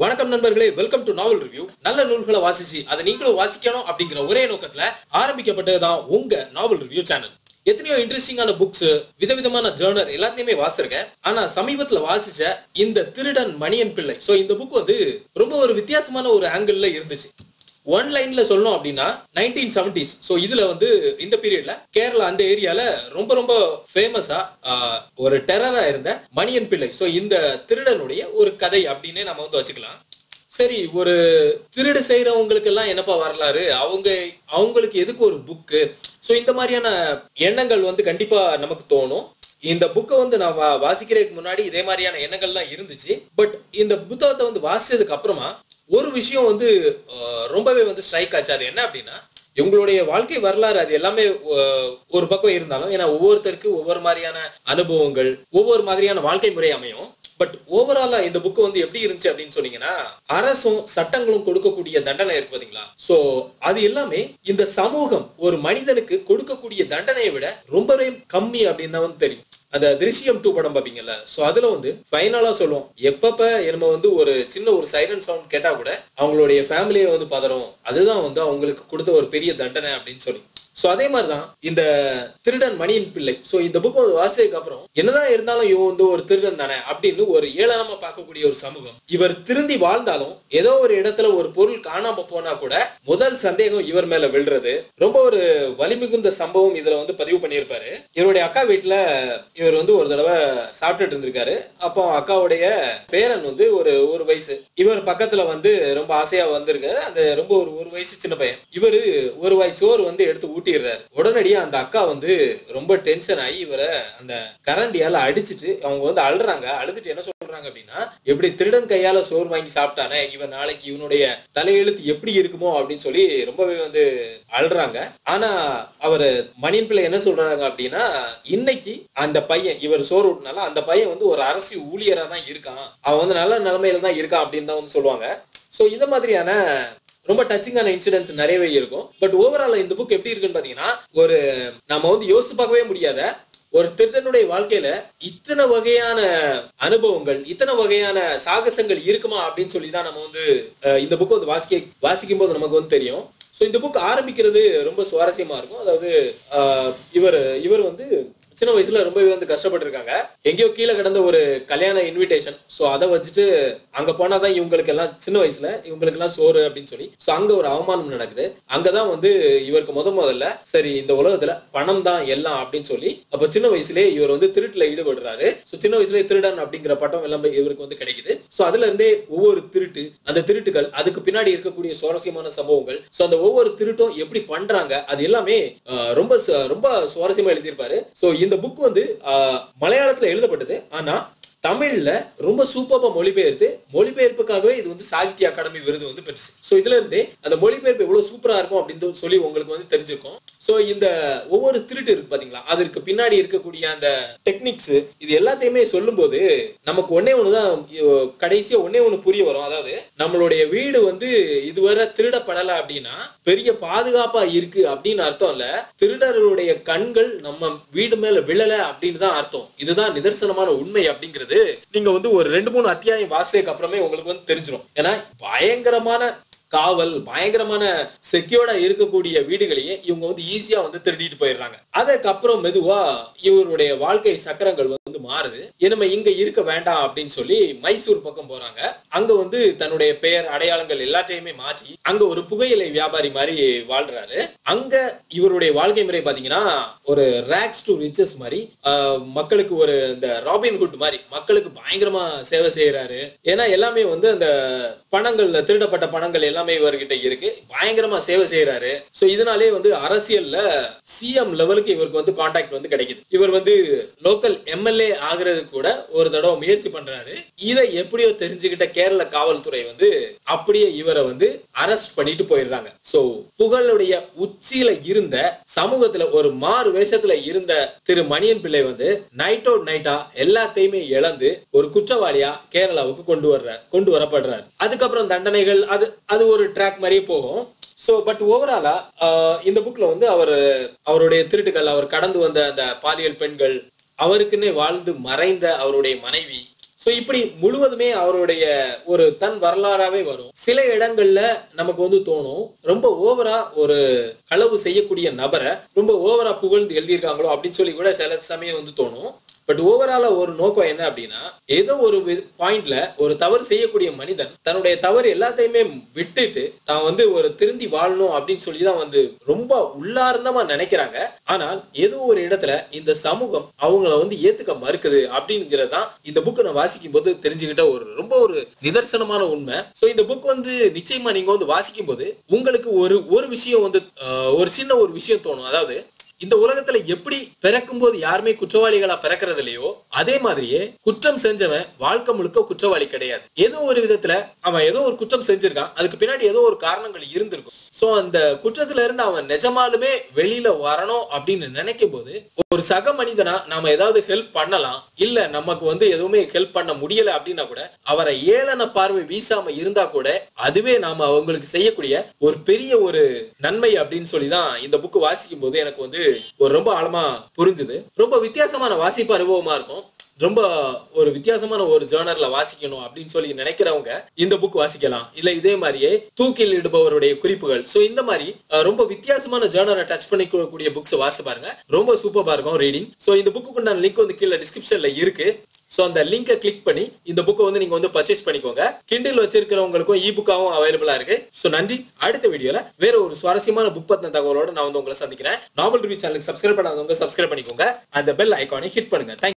வணக்கம் நண்பர்களே welcome to novel review நல்ல நூல்களை வாசிச்சு அதை நீங்களும் வாசிக்கணும் அப்படிங்கிற ஒரே நோக்கத்துல ஆரம்பிக்கப்பட்டதுதான் உங்க நாவல் ரிவ்யூ சேனல் எத்தனையோ இன்ட்ரெஸ்டிங்கான புக்ஸ் விதவிதமான ஜேர்னர் எல்லாத்தையுமே வாசிச்சிருக்கேன் ஆனா சமீபத்துல வாசிச்ச இந்த திருடன் மணியன் பிள்ளை சோ இந்த புக் வந்து ரொம்ப ஒரு வித்தியாசமான ஒரு ஆங்கிள் இருந்துச்சு ஒன் லைன்ல சொல்லணும் அப்படின்னா நைன்டீன் செவன்டிஸ் ஸோ இதுல வந்து இந்த பீரியட்ல கேரளா அந்த ஏரியால ரொம்ப ரொம்ப ஃபேமஸா ஒரு டெரரா இருந்த மணியன் பிள்ளை ஸோ இந்த திருடனுடைய ஒரு கதை அப்படின்னே நம்ம வந்து வச்சுக்கலாம் சரி ஒரு திருடு செய்யறவங்களுக்கு எல்லாம் என்னப்பா வரலாறு அவங்க அவங்களுக்கு எதுக்கு ஒரு புக்கு ஸோ இந்த மாதிரியான எண்ணங்கள் வந்து கண்டிப்பா நமக்கு தோணும் இந்த புக்கை வந்து நான் வா- வாசிக்கிறதுக்கு முன்னாடி இதே மாதிரியான எண்ணங்கள்லாம் இருந்துச்சு பட் இந்த புத்தகத்தை வந்து வாசிச்சதுக்கு அப்புறமா ஒரு விஷயம் வந்து அஹ், ரொம்பவே வந்து ஸ்ட்ரைக் ஆச்சு அது என்ன அப்படின்னா இவங்களுடைய வாழ்க்கை வரலாறு அது எல்லாமே அஹ், ஒரு பக்கம் இருந்தாலும் ஏன்னா ஒவ்வொருத்தருக்கு ஒவ்வொரு மாதிரியான அனுபவங்கள் ஒவ்வொரு மாதிரியான வாழ்க்கை முறை அமையும் பட் ஓவராலா இந்த புக் வந்து எப்படி இருந்துச்சு அப்படின்னு சொன்னீங்கன்னா அரசும் சட்டங்களும் கொடுக்கக்கூடிய தண்டனை இருக்கு பாத்தீங்களா சோ அது எல்லாமே இந்த சமூகம் ஒரு மனிதனுக்கு கொடுக்கக்கூடிய தண்டனையை விட ரொம்பவே கம்மி அப்படின்னு தான் வந்து தெரியும் அந்த திருஷ்யம் டூ படம் பாப்பீங்கல்ல சோ அதுல வந்து ஃபைனலா சொல்லுவோம் எப்பப்ப நம்ம வந்து ஒரு சின்ன ஒரு சைரன் சவுண்ட் கேட்டா கூட அவங்களுடைய ஃபேமிலியை வந்து பதறும் அதுதான் வந்து அவங்களுக்கு கொடுத்த ஒரு பெரிய தண்டனை அப்படின்னு சொல்லி சோ அதே மாதிரிதான் இந்த திருடன் மணியின் பிள்ளை சோ இந்த புக் வாசிச்சதுக்கு அப்புறம் என்னதான் இருந்தாலும் இவன் வந்து ஒரு திருடன் தானே அப்படின்னு ஒரு ஏளனமா பார்க்கக்கூடிய ஒரு சமூகம் இவர் திருந்தி வாழ்ந்தாலும் ஏதோ ஒரு இடத்துல ஒரு பொருள் காணாம போனா கூட முதல் சந்தேகம் இவர் மேல விழுறது ரொம்ப ஒரு வலிமிகுந்த சம்பவம் இதுல வந்து பதிவு பண்ணியிருப்பாரு இவருடைய அக்கா வீட்டுல இவர் வந்து ஒரு தடவை சாப்பிட்டுட்டு இருந்திருக்காரு அப்போ அக்காவுடைய பேரன் வந்து ஒரு ஒரு வயசு இவர் பக்கத்துல வந்து ரொம்ப ஆசையா வந்திருக்காரு அந்த ரொம்ப ஒரு ஒரு வயசு சின்ன பையன் இவரு ஒரு வாய் சோறு வந்து எடுத்து ஊட்டிடுறாரு உடனடியா அந்த அக்கா வந்து ரொம்ப டென்ஷன் ஆகி இவரை அந்த கரண்டியால அடிச்சிட்டு அவங்க வந்து அழுறாங்க அழுதுட்டு என்ன சொல்றாங்க அப்படின்னா எப்படி திருடன் கையால சோறு வாங்கி சாப்பிட்டானே இவன் நாளைக்கு இவனுடைய தலையெழுத்து எப்படி இருக்குமோ அப்படின்னு சொல்லி ரொம்பவே வந்து அழுறாங்க ஆனா அவர் மணியன் பிள்ளை என்ன சொல்றாங்க அப்படின்னா இன்னைக்கு அந்த பையன் இவர் சோறு விட்டனால அந்த பையன் வந்து ஒரு அரசு ஊழியரா தான் இருக்கான் அவன் வந்து நல்ல நிலைமையில தான் இருக்கான் அப்படின்னு தான் வந்து சொல்லுவாங்க சோ இந்த மாதிரியான ரொம்ப டச்சிங்கான இன்சிடென்ட்ஸ் நிறையவே இருக்கும் பட் ஓவரால் இந்த புக் எப்படி இருக்குன்னு பாத்தீங்கன்னா ஒரு நம்ம வந்து யோசிச்சு பார்க்கவே முடியாத ஒரு திருடனுடைய வாழ்க்கையில இத்தனை வகையான அனுபவங்கள் இத்தனை வகையான சாகசங்கள் இருக்குமா அப்படின்னு சொல்லி தான் நம்ம வந்து அஹ், இந்த புக் வந்து வாசிக்க வாசிக்கும் போது நமக்கு வந்து தெரியும் சோ இந்த புக் ஆரம்பிக்கிறது ரொம்ப சுவாரஸ்யமா இருக்கும் அதாவது அஹ், இவர் இவர் வந்து சின்ன வயசுல ரொம்பவே வந்து கஷ்டப்பட்டு இருக்காங்க எங்கேயோ கீழே கிடந்த ஒரு கல்யாண இன்விடேஷன் சோ அதை வச்சுட்டு அங்க போனாதான் இவங்களுக்கு எல்லாம் சின்ன வயசுல இவங்களுக்கு எல்லாம் சோறு அப்படின்னு சொல்லி சோ அங்க ஒரு அவமானம் நடக்குது அங்கதான் வந்து இவருக்கு முத முதல்ல சரி இந்த உலகத்துல பணம் தான் எல்லாம் அப்படின்னு சொல்லி அப்ப சின்ன வயசுலயே இவர் வந்து திருட்டுல ஈடுபடுறாரு சோ சின்ன வயசுலயே திருடன் அப்படிங்கிற பட்டம் எல்லாம் இவருக்கு வந்து கிடைக்குது சோ அதுல இருந்தே ஒவ்வொரு திருட்டு அந்த திருட்டுகள் அதுக்கு பின்னாடி இருக்கக்கூடிய சுவாரஸ்யமான சம்பவங்கள் சோ அந்த ஒவ்வொரு திருட்டும் எப்படி பண்றாங்க அது எல்லாமே அஹ், ரொம்ப சு- ரொம்ப சுவாரஸ்யமா எழுதியிருப்பாரு சோ இந்த புக் வந்து அஹ், மலையாளத்துல எழுதப்பட்டது ஆனா தமிழ்ல ரொம்ப சூப்பரா மொழிபெயர்த்து மொழிபெயர்ப்புக்காகவே இது வந்து சாகித்ய அகாடமி விருது வந்து பெருசு சோ இதுல இருந்தே அந்த மொழிபெயர்ப்பு எவ்வளவு சூப்பரா இருக்கும் அப்படின்னு சொல்லி உங்களுக்கு வந்து தெரிஞ்சிருக்கும் சோ இந்த ஒவ்வொரு திருட்டு இருக்கு பாத்தீங்களா அதற்கு பின்னாடி இருக்கக்கூடிய அந்த டெக்னிக்ஸ் இது எல்லாத்தையுமே சொல்லும்போது நமக்கு ஒன்னே ஒண்ணுதான் அஹ், கடைசியா ஒன்னே ஒண்ணு புரிய வரும் அதாவது நம்மளுடைய வீடு வந்து இதுவரை திருடப்படல அப்படின்னா பெரிய பாதுகாப்பா இருக்கு அப்படின்னு அர்த்தம் இல்ல திருடர்களுடைய கண்கள் நம்ம வீடு மேல விழல அப்படின்னு தான் அர்த்தம் இதுதான் நிதர்சனமான உண்மை அப்படிங்கிறது நீங்க வந்து ஒரு ரெண்டு மூணு அத்தியாயம் வாசியக்கு அப்புறமே உங்களுக்கு வந்து தெரிஞ்சிடும் ஏன்னா பயங்கரமான காவல் பயங்கரமான செக்யூர்டா இருக்கக்கூடிய வீடுகளையே இவங்க வந்து ஈஸியா வந்து திருடிட்டு போயிடுறாங்க அதுக்கப்புறம் மெதுவா இவருடைய வாழ்க்கை சக்கரங்கள் வந்து மாறுது நம்ம இங்க இருக்க வேண்டாம் அப்படின்னு சொல்லி மைசூர் பக்கம் போறாங்க அங்க வந்து தன்னுடைய பெயர் அடையாளங்கள் எல்லாத்தையுமே மாற்றி அங்க ஒரு புகையிலை வியாபாரி மாதிரி வாழ்றாரு அங்க இவருடைய வாழ்க்கை முறை பாத்தீங்கன்னா ஒரு ரேக்ஸ் டு ரிச்சஸ் மாதிரி ஆஹ், மக்களுக்கு ஒரு இந்த ராபின் ஹுட் மாதிரி மக்களுக்கு பயங்கரமா சேவை செய்யறாரு ஏன்னா எல்லாமே வந்து அந்த பணங்கள்ல திருடப்பட்ட பணங்கள் எல்லாமே இவர்கிட்ட இருக்கு பயங்கரமா சேவை செய்யறாரு சோ இதனாலே வந்து அரசியல்ல சிஎம் லெவலுக்கு இவருக்கு வந்து கான்டாக்ட் வந்து கிடைக்குது இவர் வந்து லோக்கல் எம்எல்ஏ ஆகுறது கூட ஒரு தடவை முயற்சி பண்றாரு இதை எப்படியோ தெரிஞ்சுக்கிட்ட கேரள காவல்துறை வந்து அப்படியே இவரை வந்து அரெஸ்ட் பண்ணிட்டு போயிடுறாங்க சோ புகழுடைய உச்சியில இருந்த சமூகத்துல ஒரு மாறு வேஷத்துல இருந்த திரு மணியன் பிள்ளை வந்து நைட் அவுட் நைட்டா எல்லாத்தையுமே இழந்து ஒரு குற்றவாளியா கேரளாவுக்கு கொண்டு வர்றார் கொண்டு வரப்படுறார் அதுக்கப்புறம் தண்டனைகள் அது அது ஒரு ட்ராக் மாதிரியே போகும் சோ பட் ஓவராலா இந்த புக்ல வந்து அவர் அவருடைய திருட்டுகள் அவர் கடந்து வந்த அந்த பாலியல் பெண்கள் அவருக்குன்னே வாழ்ந்து மறைந்த அவருடைய மனைவி சோ இப்படி முழுவதுமே அவருடைய ஒரு தன் வரலாறாவே வரும் சில இடங்கள்ல நமக்கு வந்து தோணும் ரொம்ப ஓவரா ஒரு களவு செய்யக்கூடிய நபரை ரொம்ப ஓவரா புகழ்ந்து எழுதியிருக்காங்களோ அப்படின்னு சொல்லி கூட சில சமயம் வந்து தோணும் பட் ஓவரால ஒரு நோக்கம் என்ன அப்படின்னா ஏதோ ஒரு பாயிண்ட்ல ஒரு தவறு செய்யக்கூடிய மனிதன் தன்னுடைய தவறு எல்லாத்தையுமே விட்டுட்டு தான் வந்து ஒரு திருந்தி வாழணும் அப்படின்னு சொல்லி தான் வந்து ரொம்ப உள்ளார்ந்தமா நினைக்கிறாங்க ஆனால் ஏதோ ஒரு இடத்துல இந்த சமூகம் அவங்கள வந்து ஏத்துக்க மறுக்குது அப்படிங்கிறது தான் இந்த புக் நான் வாசிக்கும் போது தெரிஞ்சுக்கிட்ட ஒரு ரொம்ப ஒரு நிதர்சனமான உண்மை சோ இந்த புக் வந்து நிச்சயமா நீங்க வந்து வாசிக்கும் போது உங்களுக்கு ஒரு ஒரு விஷயம் வந்து அஹ், ஒரு சின்ன ஒரு விஷயம் தோணும் அதாவது இந்த உலகத்துல எப்படி பிறக்கும் போது யாருமே குற்றவாளிகளா பிறக்கிறது இல்லையோ அதே மாதிரியே குற்றம் செஞ்சவன் வாழ்க்கை முழுக்க குற்றவாளி கிடையாது ஏதோ ஒரு விதத்துல அவன் ஏதோ ஒரு குற்றம் செஞ்சிருக்கான் அதுக்கு பின்னாடி ஏதோ ஒரு காரணங்கள் இருந்திருக்கும் சோ அந்த குற்றத்துல இருந்து அவன் நிஜமாலுமே வெளியில வரணும் அப்படின்னு நினைக்கும் போது ஒரு சக மனிதனா நாம ஏதாவது ஹெல்ப் பண்ணலாம் இல்ல நமக்கு வந்து எதுவுமே ஹெல்ப் பண்ண முடியல அப்படின்னா கூட அவரை ஏளன பார்வை வீசாம இருந்தா கூட அதுவே நாம அவங்களுக்கு செய்யக்கூடிய ஒரு பெரிய ஒரு நன்மை அப்படின்னு சொல்லி தான் இந்த புக் வாசிக்கும் போது எனக்கு வந்து ஒரு ரொம்ப ஆழமா புரிஞ்சுது ரொம்ப வித்தியாசமான வாசிப்பு அனுபவமா இருக்கும் ரொம்ப ஒரு வித்தியாசமான ஒரு ஜேர்னர்ல வாசிக்கணும் அப்படின்னு சொல்லி நினைக்கிறவங்க இந்த புக் வாசிக்கலாம் இல்ல இதே மாதிரியே தூக்கில் இடுபவருடைய குறிப்புகள் சோ இந்த மாதிரி அஹ், ரொம்ப வித்தியாசமான ஜேர்னரை டச் பண்ணிக்கூடிய புக்ஸ் வாசி பாருங்க ரொம்ப சூப்பரா இருக்கும் ரீடிங் சோ இந்த புக்கு உண்டான லிங்க் வந்து கீழே டிஸ்கிரிப்ஷன்ல இருக்கு சோ அந்த லிங்கை கிளிக் பண்ணி இந்த புக்கை வந்து நீங்க வந்து பர்ச்சேஸ் பண்ணிக்கோங்க கிண்டில் வச்சிருக்கிறவங்களுக்கும் இ புக்காவும் அவைலபிளா இருக்கு சோ நன்றி அடுத்த வீடியோல வேற ஒரு சுவாரஸ்யமான புக் பத்தின தகவலோட நான் வந்து உங்களை சந்திக்கிறேன் நாவல் ரிவ்யூ சேனலுக்கு சப்ஸ்கிரைப் பண்ணாதவங்க சப்ஸ்கிரைப் பண்ணிக்கோங்க அந்த பெல் ஐகானை ஹிட் பண்ணுங்க Thank you.